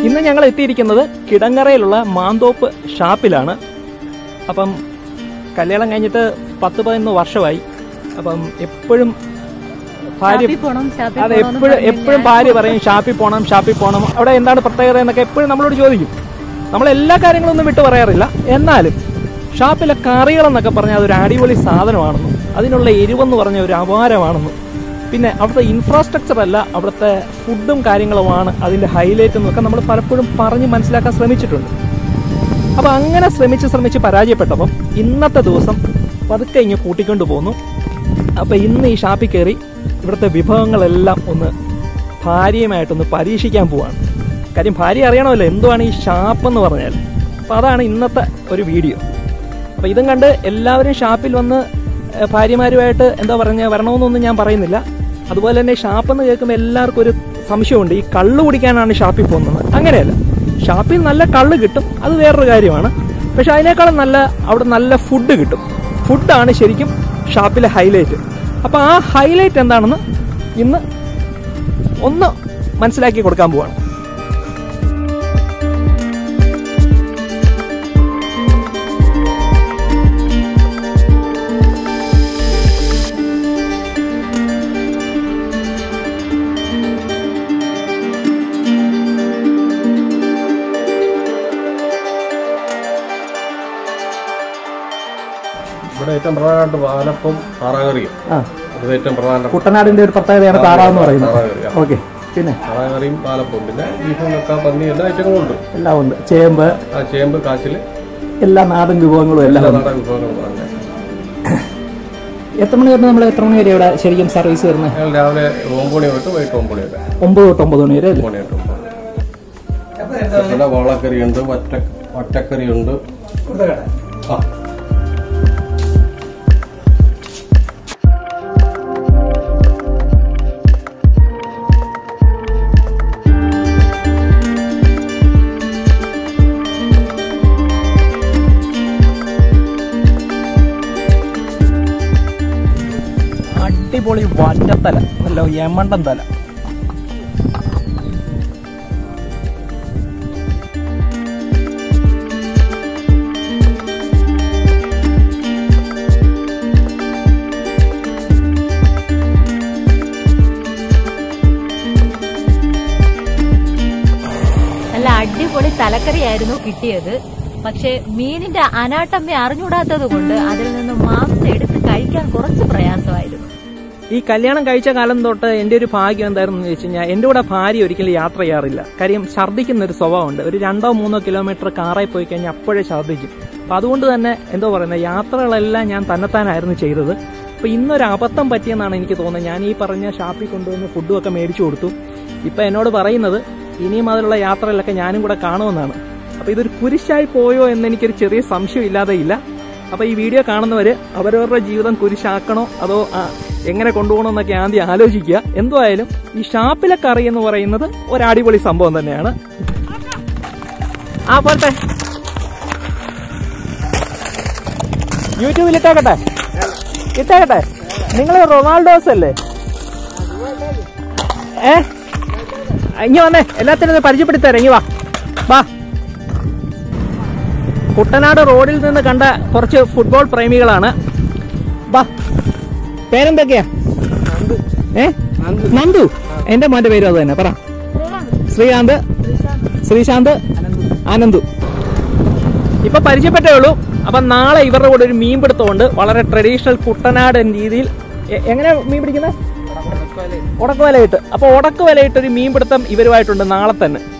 ഇന്ന് ഞങ്ങൾ എത്തിയിരിക്കുന്നത് കിടങ്ങറയിലുള്ള മാന്തോപ്പ് ഷാപ്പിലാണ് അപ്പം കല്യാണം കഴിഞ്ഞിട്ട് പത്ത് പതിനൊന്ന് വർഷമായി അപ്പം എപ്പോഴും ഭാര്യ ഷാപ്പിൽ പോണം, ഷാപ്പിൽ അതെ പോണമെന്ന് എപ്പോഴും പറഞ്ഞ് എപ്പോഴും ഭാര്യ പറയും ഷാപ്പിൽ പോകണം ഷാപ്പിൽ പോകണം അവിടെ എന്താണ് പ്രത്യേകത എന്നൊക്കെ എപ്പോഴും നമ്മളോട് ചോദിക്കും നമ്മൾ എല്ലാ കാര്യങ്ങളൊന്നും വിട്ടു പറയാറില്ല എന്നാലും ഷാപ്പിലെ കറികളെന്നൊക്കെ പറഞ്ഞാൽ അതൊരു അടിപൊളി സാധനമാണെന്നും അതിനുള്ള എരിവെന്ന് പറഞ്ഞ ഒരു അപാരമാണെന്നും പിന്നെ അവിടുത്തെ ഇൻഫ്രാസ്ട്രക്ചർ അല്ല അവിടുത്തെ ഫുഡും കാര്യങ്ങളുമാണ് അതിന്റെ ഹൈലൈറ്റ് എന്നൊക്കെ നമ്മൾ പലപ്പോഴും പറഞ്ഞ് മനസ്സിലാക്കാൻ ശ്രമിച്ചിട്ടുണ്ട് അപ്പൊ അങ്ങനെ ശ്രമിച്ച് ശ്രമിച്ച് പരാജയപ്പെട്ടപ്പം ഇന്നത്തെ ദിവസം പതുക്കെ ഇങ്ങ് കൂട്ടിക്കൊണ്ട് പോന്നു അപ്പൊ ഇന്ന് ഈ ഷാപ്പിൽ കയറി ഇവിടുത്തെ വിഭവങ്ങളെല്ലാം ഒന്ന് ഭാര്യയുമായിട്ടൊന്ന് പരീക്ഷിക്കാൻ പോവാണ് കാര്യം ഭാര്യ അറിയണമല്ലോ എന്തുവാണ് ഈ ഷാപ്പ് എന്ന് പറഞ്ഞാൽ അപ്പൊ അതാണ് ഇന്നത്തെ ഒരു വീഡിയോ അപ്പൊ ഇതും കണ്ട് എല്ലാവരും ഷാപ്പിൽ വന്ന് ഏഹ്, ഭാര്യമാരുമായിട്ട് എന്താ പറഞ്ഞ വരണമെന്നൊന്നും ഞാൻ പറയുന്നില്ല അതുപോലെ തന്നെ ഷാപ്പ് എന്ന് കേൾക്കുമ്പോൾ എല്ലാവർക്കും ഒരു സംശയമുണ്ട് ഈ കള്ള് കുടിക്കാനാണ് ഷാപ്പിൽ പോകുന്നത് അങ്ങനെയല്ല ഷാപ്പിൽ നല്ല കള്ള് കിട്ടും അത് വേറൊരു കാര്യമാണ് പക്ഷെ അതിനേക്കാളും നല്ല അവിടെ നല്ല ഫുഡ് കിട്ടും ഫുഡാണ് ശരിക്കും ഷാപ്പിലെ ഹൈലൈറ്റ് അപ്പൊ ആ ഹൈലൈറ്റ് എന്താണെന്ന് ഇന്ന് ഒന്ന് മനസ്സിലാക്കി കൊടുക്കാൻ പോവാണ് ഇവിടെ ഏറ്റവും പ്രധാനമായിട്ട് പാലപ്പം താറാകറിയും ആ അത് ഏറ്റവും പ്രധാന കുട്ടനാടിന്റെ ഒരു പ്രത്യേകതയാണ് താറാവെന്ന് പറയുന്നത് താറാകറി ആ. ഓക്കെ പിന്നെ താറാകറിയും പാലപ്പവും പിന്നെ ബീഫും വെക്കാൻ പന്നി എല്ലാ ഐറ്റങ്ങളും ഉണ്ട് എല്ലാം ഉണ്ട് ചേമ്പ് ആ ചേമ്പ് കാച്ചില് എല്ലാ നാടൻ വിഭവങ്ങളും എല്ലാം എല്ലാ ഉണ്ട് നാടൻ വിഭവങ്ങളും തന്നെ എത്ര മണി വരെ നമ്മൾ എത്ര മണി വരെ ഇവിടെ ശരിക്കും സർവീസ് വരുന്നത് ഞങ്ങൾ രാവിലെ ഒമ്പണി തൊട്ട് വൈകിട്ട് ഒമ്പണി വരെ ഒമ്പത് തൊട്ട് ഒമ്പത് മണി വരെ അല്ലേ ഒമ്പണി തൊട്ട് ഒമ്പത് പിന്നെ വാളക്കറിയുണ്ട് വറ്റ വറ്റക്കറിയുണ്ട് ആ അടിപൊളി വറ്റത്തല നല്ല യമണ്ടൻ തല നല്ല അടിപൊളി തലക്കറിയായിരുന്നു കിട്ടിയത് പക്ഷെ മീനിന്റെ അനാട്ടമ്മ അറിഞ്ഞൂടാത്തത് കൊണ്ട് അതിൽ നിന്ന് മാംസം എടുത്ത് കഴിക്കാൻ കുറച്ച് പ്രയാസമായിരുന്നു ഈ കല്യാണം കഴിച്ച കാലം തൊട്ട് എന്റെ ഒരു ഭാഗ്യം എന്തായിരുന്നു എന്ന് വെച്ച് കഴിഞ്ഞാൽ എന്റെ കൂടെ ഭാര്യ ഒരിക്കലും യാത്ര ചെയ്യാറില്ല കാര്യം ഛർദ്ദിക്കുന്ന ഒരു സ്വഭാവമുണ്ട് ഒരു രണ്ടോ മൂന്നോ കിലോമീറ്റർ കാറായി പോയി കഴിഞ്ഞാൽ അപ്പോഴേ ഛർദ്ദിക്കും അപ്പൊ അതുകൊണ്ട് തന്നെ എന്തോ പറയുന്നത് യാത്രകളെല്ലാം ഞാൻ തന്നെത്താനായിരുന്നു ചെയ്തത് അപ്പൊ ഇന്നൊരു അബദ്ധം പറ്റിയെന്നാണ് എനിക്ക് തോന്നുന്നത് ഞാൻ ഈ പറഞ്ഞ ഷാപ്പിൽ കൊണ്ടുവന്ന് ഫുഡും ഒക്കെ മേടിച്ചു കൊടുത്തു ഇപ്പൊ എന്നോട് പറയുന്നത് ഇനിയും അതിലുള്ള യാത്രയിലൊക്കെ ഞാനും കൂടെ കാണുമെന്നാണ് അപ്പൊ ഇതൊരു കുരിശായി പോയോ എന്ന് എനിക്കൊരു ചെറിയ സംശയം ഇല്ലാതെ ഇല്ല അപ്പൊ ഈ വീഡിയോ കാണുന്നവര് അവരവരുടെ ജീവിതം കുരിശാക്കണോ അതോ ആ, എങ്ങനെ കൊണ്ടുപോകണോ എന്നൊക്കെ ആദ്യം ആലോചിക്കുക എന്തുമായാലും ഈ ഷാപ്പിലെ കറി എന്ന് പറയുന്നത് ഒരു അടിപൊളി സംഭവം തന്നെയാണ് ആ പോട്ടെ യൂട്യൂബിൽ ഇട്ടേക്കട്ടെ ഇട്ടേക്കട്ടെ നിങ്ങൾ റൊണാൾഡോസ് അല്ലേ ഏ ഇനി വന്നേ എല്ലാത്തിനും ഒന്ന് പരിചയപ്പെടുത്തരാം ഇനി വാ വാ കുട്ടനാട് റോഡിൽ നിന്ന് കണ്ട കുറച്ച് ഫുട്ബോൾ പ്രേമികളാണ് വാ പേരെന്തൊക്കെയാ ഏ നന്ദു എന്റെ മോന്റെ പേരും അത് തന്നെ പറ ശ്രീകാന്ത് ശ്രീശാന്ത് ആനന്ദു ഇപ്പൊ പരിചയപ്പെട്ടേ ഉള്ളൂ അപ്പൊ നാളെ ഇവരുടെ കൂടെ ഒരു മീൻ പിടുത്തമുണ്ട് വളരെ ട്രഡീഷണൽ കുട്ടനാടൻ രീതിയിൽ എ- എങ്ങനെ മീൻ പിടിക്കുന്നത് ഉടക്ക് വലയിട്ട് അപ്പൊ ഉടക്ക് വലയിട്ട് ഒരു മീൻ പിടുത്തം ഇവരുമായിട്ടുണ്ട് നാളെ തന്നെ